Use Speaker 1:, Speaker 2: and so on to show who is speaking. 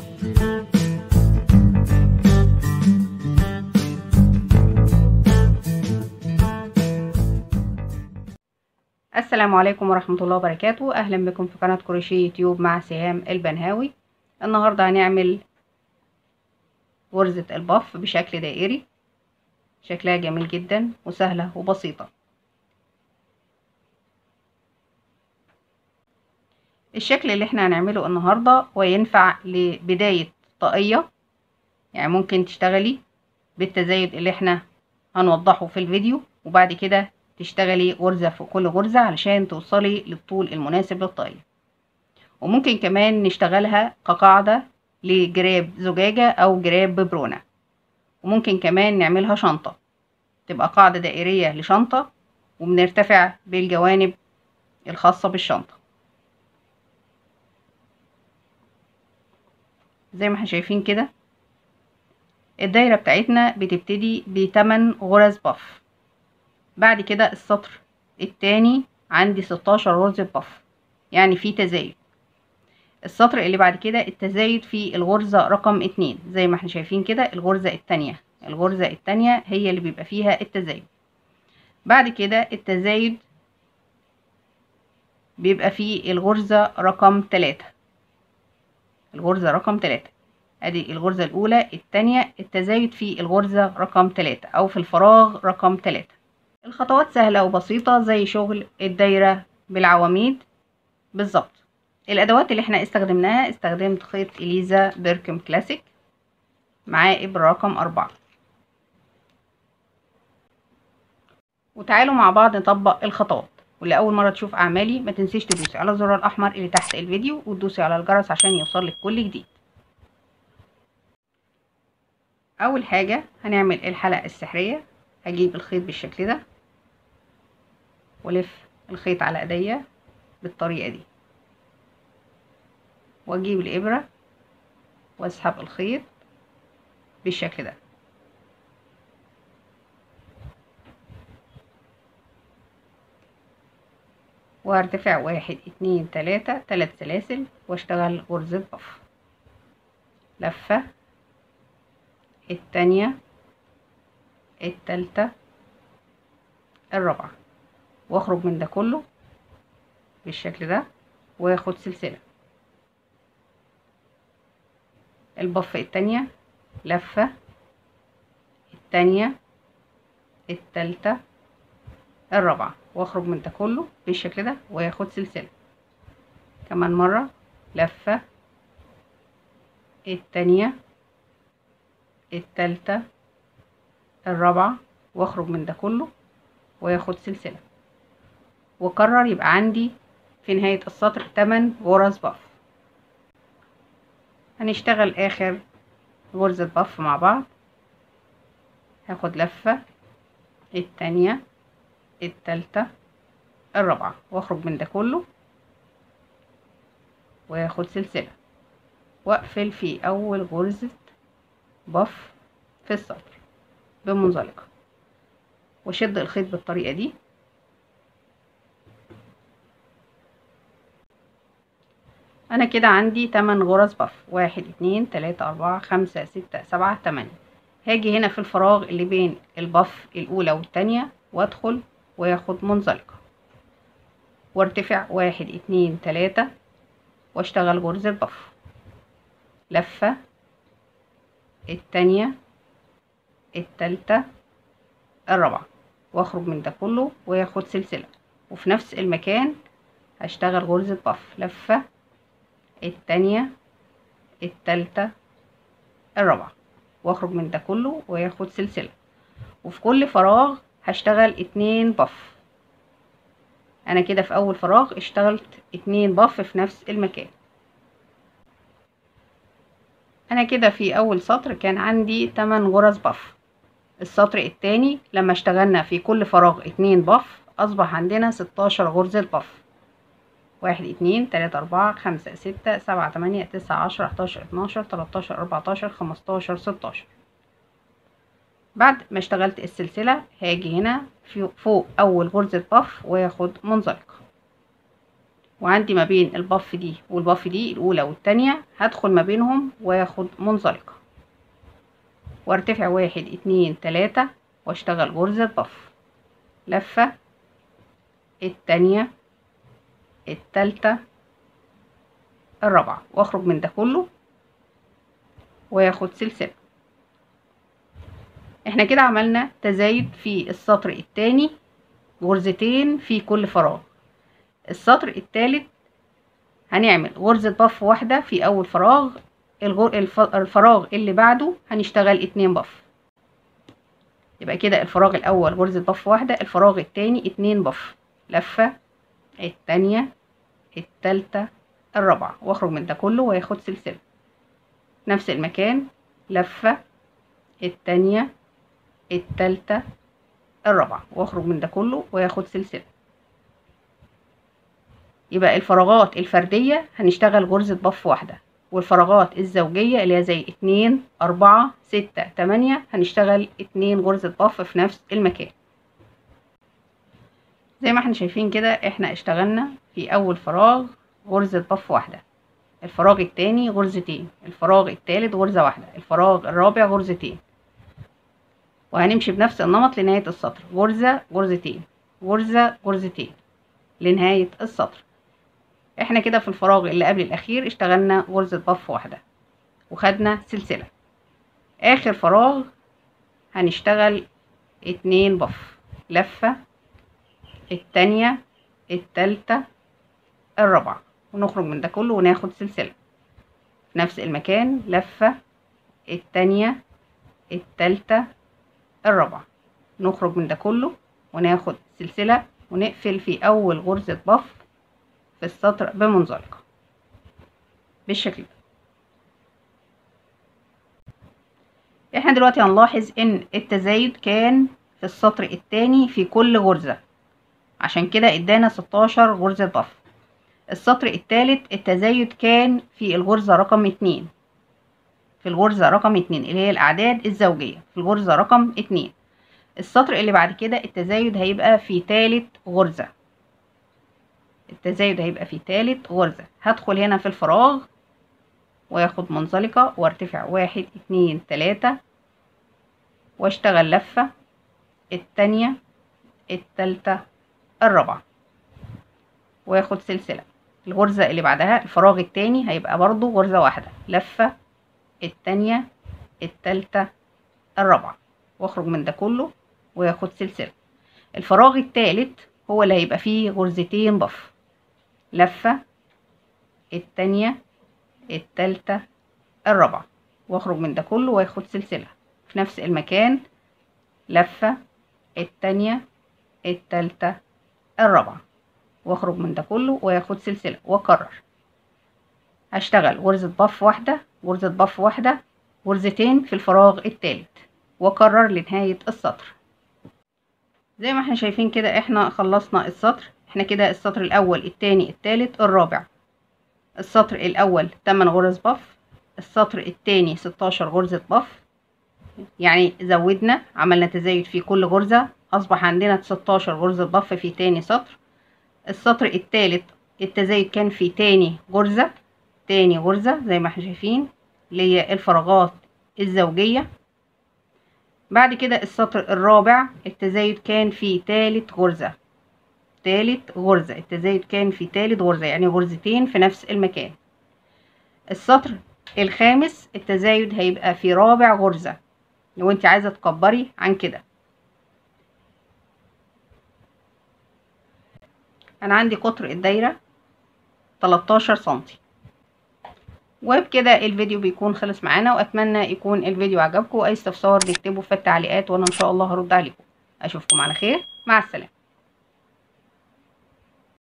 Speaker 1: السلام عليكم ورحمة الله وبركاته أهلا بكم في قناة كروشيه يوتيوب مع سهام البنهاوي النهاردة هنعمل غرزة البف بشكل دائري شكلها جميل جدا وسهلة وبسيطة الشكل اللي احنا هنعمله النهاردة وينفع لبداية طاقية يعني ممكن تشتغلي بالتزايد اللي احنا هنوضحه في الفيديو وبعد كده تشتغلي غرزة في كل غرزة علشان توصلي للطول المناسب للطاقية وممكن كمان نشتغلها كقاعدة لجراب زجاجة أو جراب ببرونة وممكن كمان نعملها شنطة تبقى قاعدة دائرية لشنطة وبنرتفع بالجوانب الخاصة بالشنطة زي ما احنا شايفين كده الدايرة بتاعتنا بتبتدي بتمن غرز بف بعد كده السطر التاني عندي ستاشر غرزة بف يعني في تزايد السطر اللي بعد كده التزايد في الغرزة رقم اتنين زي ما احنا شايفين كده الغرزة التانية الغرزة التانية هي اللي بيبقى فيها التزايد بعد كده التزايد بيبقى في الغرزة رقم تلاتة الغرزة رقم تلاتة ادي الغرزة الاولى التانية التزايد في الغرزة رقم تلاتة او في الفراغ رقم تلاتة الخطوات سهلة وبسيطة زي شغل الدايرة بالعواميد بالظبط الادوات اللي احنا استخدمناها استخدمت خيط اليزا بيركم كلاسيك معاه ابرة رقم اربعة وتعالوا مع بعض نطبق الخطوات واللي اول مرة تشوف اعمالي ما تنسيش تدوسي على الزرار الاحمر اللي تحت الفيديو وتدوسي على الجرس عشان يوصلك كل جديد اول حاجة هنعمل الحلقة السحرية هجيب الخيط بالشكل ده والف الخيط على ايديا بالطريقة دي واجيب الابرة واسحب الخيط بالشكل ده وارتفع واحد اتنين تلاتة تلات سلاسل واشتغل غرزة بف لفة التانية التالتة الرابعة واخرج من ده كله بالشكل ده واخد سلسلة البف التانية لفة التانية التالتة الرابعة واخرج من ده كله بالشكل ده واخد سلسلة كمان مرة لفة التانية التالتة الرابعة واخرج من ده كله واخد سلسلة واكرر يبقى عندي في نهاية السطر 8 غرز بف هنشتغل اخر غرزة بف مع بعض هاخد لفة التانية التالتة الرابعة واخرج من ده كله واخد سلسلة واقفل في اول غرزة بف في السطر بمنزلقة واشد الخيط بالطريقة دي انا كده عندي 8 غرز بف واحد اتنين تلاتة اربعة خمسة ستة سبعة تمانية هاجي هنا في الفراغ اللي بين البف الاولى والتانية وادخل واخد منزلقة وارتفع واحد اتنين تلاتة واشتغل غرزة بف لفة التانية التالتة الرابعة واخرج من ده كله واخد سلسلة وفي نفس المكان هشتغل غرزة بف لفة التانية التالتة الرابعة واخرج من ده كله واخد سلسلة وفي كل فراغ هشتغل اتنين بف انا كده في اول فراغ اشتغلت اتنين بف في نفس المكان انا كده في اول سطر كان عندي 8 غرز بف السطر التاني لما اشتغلنا في كل فراغ اتنين بف اصبح عندنا 16 غرزة بف واحد اتنين تلاتة اربعة خمسة ستة سبعة تمانية تسعة عشرة حداشر اتناشر تلاتاشر اربعتاشر خمستاشر ستاشر بعد ما اشتغلت السلسلة هاجي هنا فوق اول غرزة بف واخد منزلقة وعندي ما بين البف دي والبف دي الاولى والتانية هدخل ما بينهم واخد منزلقة وارتفع واحد اتنين تلاتة واشتغل غرزة بف لفة التانية التالتة الرابعة واخرج من ده كله واخد سلسلة احنا كده عملنا تزايد في السطر التاني غرزتين في كل فراغ السطر التالت هنعمل غرزة بف واحدة في أول فراغ الفراغ اللي بعده هنشتغل اتنين بف يبقى كده الفراغ الأول غرزة بف واحدة الفراغ التاني اتنين بف لفة التانية التالتة الرابعة واخرج من ده كله وياخد سلسلة نفس المكان لفة التانية التالتة الرابعة واخرج من ده كله وياخد سلسلة يبقى الفراغات الفردية هنشتغل غرزة بف واحدة والفراغات الزوجية اللي هي زي اتنين اربعة ستة تمانية هنشتغل اتنين غرزة بف في نفس المكان زي ما احنا شايفين كده احنا اشتغلنا في اول فراغ غرزة بف واحدة الفراغ التاني غرزتين الفراغ التالت غرزة واحدة الفراغ الرابع غرزتين وهنمشي بنفس النمط لنهاية السطر غرزة غرزتين غرزة غرزتين لنهاية السطر احنا كده في الفراغ اللي قبل الاخير اشتغلنا غرزة بف واحدة وخدنا سلسلة اخر فراغ هنشتغل اتنين بف لفة التانية التالتة الرابعة ونخرج من ده كله وناخد سلسلة في نفس المكان لفة التانية التالتة الرابعة نخرج من ده كله وناخد سلسلة ونقفل في أول غرزة بف في السطر بمنزلقة بالشكل ده احنا دلوقتي هنلاحظ ان التزايد كان في السطر التاني في كل غرزة عشان كده ادانا 16 غرزة بف السطر التالت التزايد كان في الغرزة رقم اتنين في الغرزة رقم اتنين اللي هي الأعداد الزوجية في الغرزة رقم اتنين السطر اللي بعد كده التزايد هيبقى في تالت غرزة التزايد هيبقى في تالت غرزة هدخل هنا في الفراغ واخد منزلقة وارتفع واحد اتنين تلاتة واشتغل لفة التانية التالتة الرابعة واخد سلسلة الغرزة اللي بعدها الفراغ التاني هيبقى برضو غرزة واحدة لفة التانية التالتة الرابعة واخرج من ده كله وياخد سلسلة الفراغ التالت هو اللي هيبقى فيه غرزتين بف لفة التانية التالتة الرابعة واخرج من ده كله وياخد سلسلة في نفس المكان لفة التانية التالتة الرابعة واخرج من ده كله وياخد سلسلة واكرر هشتغل غرزة بف واحدة غرزة بف واحدة غرزتين في الفراغ التالت واكرر لنهاية السطر زي ما احنا شايفين كده احنا خلصنا السطر احنا كده السطر الاول التاني التالت الرابع السطر الاول 8 غرز بف السطر التاني 16 غرزة بف يعني زودنا عملنا تزايد في كل غرزة اصبح عندنا 16 غرزة بف في تاني سطر السطر التالت التزايد كان في تاني غرزة تاني غرزة زي ما احنا شايفين اللي هي الفراغات الزوجية بعد كده السطر الرابع التزايد كان في تالت غرزة تالت غرزة التزايد كان في تالت غرزة يعني غرزتين في نفس المكان السطر الخامس التزايد هيبقى في رابع غرزة لو انت عايزة تكبري عن كده انا عندي قطر الدايرة 13 سنتي وبكده الفيديو بيكون خلص معانا واتمنى يكون الفيديو عجبكم واي استفسار نكتبه في التعليقات وانا ان شاء الله هرد عليكم اشوفكم على خير مع السلامه